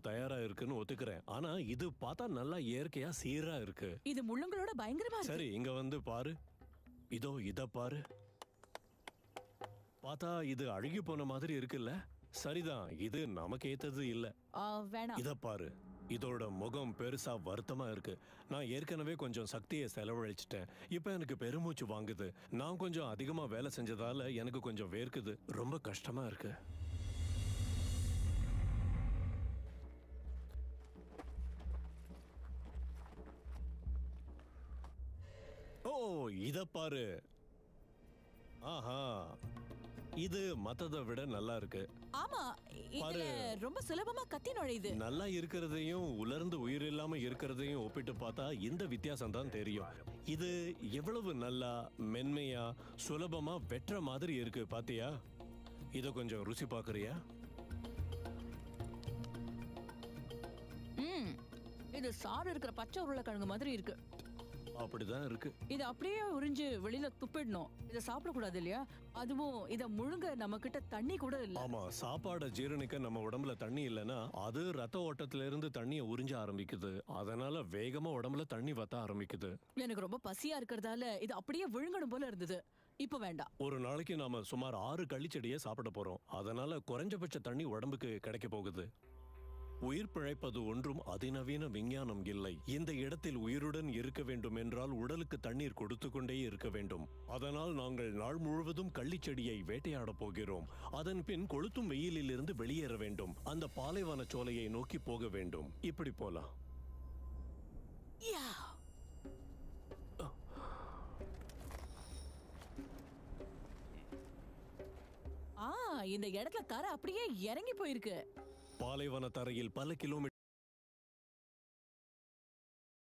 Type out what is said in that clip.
தயாரா இருக்குன்னு ஒத்துக்கிறேன் ஆனா இது பார்த்தா நல்லா இயற்கையா சீரா இருக்கு இது முள்ளுங்களோட பயங்கரமா இருக்கு சரி இங்க வந்து பாரு இதோ இத பாரு பார்த்தா இது அழுகி போன மாதிரி இருக்குல்ல சரிதான் இது நமக்கு ஏத்தது இல்ல ஆ, வேணாம் இத பாரு இதோட முகம் பெருசா வருத்தமா இருக்கு நான் ஏற்கனவே கொஞ்சம் சக்தியை செலவழிச்சிட்டேன் இப்ப எனக்கு பெருமூச்சு வாங்குது நான் கொஞ்சம் அதிகமா வேலை செஞ்சதால எனக்கு கொஞ்சம் வேர்க்குது ரொம்ப கஷ்டமா இருக்கு ஓ இத பாரு ஆஹா இது மத்ததை விட நல்லா இருக்கு ஆமா இதுல ரொம்ப சுலபமா கத்தி நுழையுது நல்லா இருக்கிறதையும் உலர்ந்து உயிர் இல்லாம இருக்கிறதையும் ஒப்பிட்டு பார்த்தா இந்த வித்தியாசம் தான் தெரியும் இது எவ்வளவு நல்லா மென்மையா சுலபமா வெட்டுற மாதிரி இருக்கு பாத்தியா இத கொஞ்சம் ருசி பாக்குறியா ம் இது சாறு இருக்கிற பச்சை உருளைக்கிழங்கு மாதிரி இருக்கு அப்படிதான் இருக்கு இது அப்படியே உறிஞ்சு வெளியில துப்பிடணும் இத சாப்பிடக்கூடாது இல்லையா அதுவும் இத முழுங்க நம்ம கிட்ட தண்ணி கூட இல்ல ஆமா சாப்பாடை ஜீரணிக்க நம்ம உடம்புல தண்ணி இல்லைன்னா அது ரத்த ஓட்டத்துல இருந்து தண்ணியை உறிஞ்ச ஆரம்பிக்குது அதனால வேகமா உடம்புல தண்ணி வத்த ஆரம்பிக்குது எனக்கு ரொம்ப பசியா இருக்கிறதால இது அப்படியே விழுங்கணும் போல இருந்தது இப்ப வேண்டாம் ஒரு நாளைக்கு நாம சுமார் ஆறு கள்ளிச்செடியை சாப்பிட போறோம் அதனால குறைஞ்சபட்ச தண்ணி உடம்புக்கு கிடைக்க போகுது உயிர் பிழைப்பது ஒன்றும் அதிநவீன விஞ்ஞானம் இல்லை இந்த இடத்தில் உயிருடன் இருக்க வேண்டும் என்றால் உடலுக்கு தண்ணீர் கொடுத்து கொண்டே இருக்க வேண்டும் அதனால் நாங்கள் நாள் முழுவதும் கள்ளிச்செடியை வேட்டையாடப் போகிறோம் அதன் பின் கொளுத்தும் வெயிலில் இருந்து வெளியேற வேண்டும் அந்த பாலைவன சோலையை நோக்கி போக வேண்டும் இப்படி போலாம் யா ஆ இந்த இடத்துல கரை அப்படியே இறங்கி போயிருக்கு பாலைவன தரையில் பல கிலோமீட்டர்